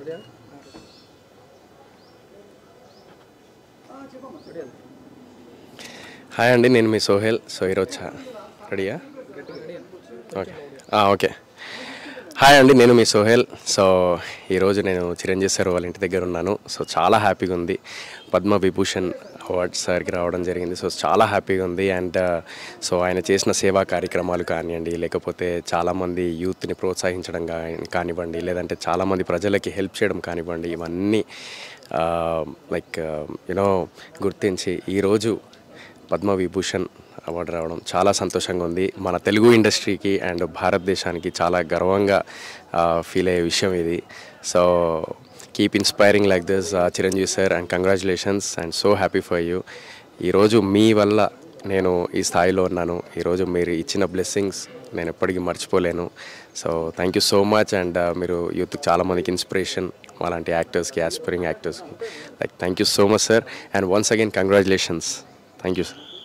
hi అండి నేను మీ Sohel so ఈరోజు చా రెడీయా ఓకే ఆ, ఓకే హాయ్ అండి నేను మీ సోహెల్ సో ఈరోజు నేను చిరంజీవి సార్ వాళ్ళ ఇంటి దగ్గర ఉన్నాను సో చాలా హ్యాపీగా ఉంది పద్మ విభూషణ్ అవార్డ్ సార్కి రావడం జరిగింది సో చాలా హ్యాపీగా ఉంది అండ్ సో ఆయన చేసిన సేవా కార్యక్రమాలు కానివ్వండి లేకపోతే చాలామంది యూత్ని ప్రోత్సహించడం కా- కానివ్వండి లేదంటే చాలామంది ప్రజలకి హెల్ప్ చేయడం కానివ్వండి ఇవన్నీ లైక్ యూనో గుర్తించి ఈరోజు పద్మ విభూషణ్ అవార్డు రావడం చాలా సంతోషంగా ఉంది మన తెలుగు ఇండస్ట్రీకి అండ్ భారతదేశానికి చాలా గర్వంగా ఫీల్ అయ్యే విషయం ఇది so keep inspiring like this Chiranjeevi sir and congratulations and so happy for you ఈరోజు మీ వల్ల నేను ఈ స్థాయిలో ఉన్నాను ఈరోజు మీరు ఇచ్చిన బ్లెస్సింగ్స్ నేను ఎప్పటికీ మర్చిపోలేను so thank you so much and మీరు యూత్కి చాలామందికి ఇన్స్పిరేషన్ అలాంటి యాక్టర్స్కి యాస్పైరింగ్ యాక్టర్స్కి like thank you so much sir and once again congratulations thank you sir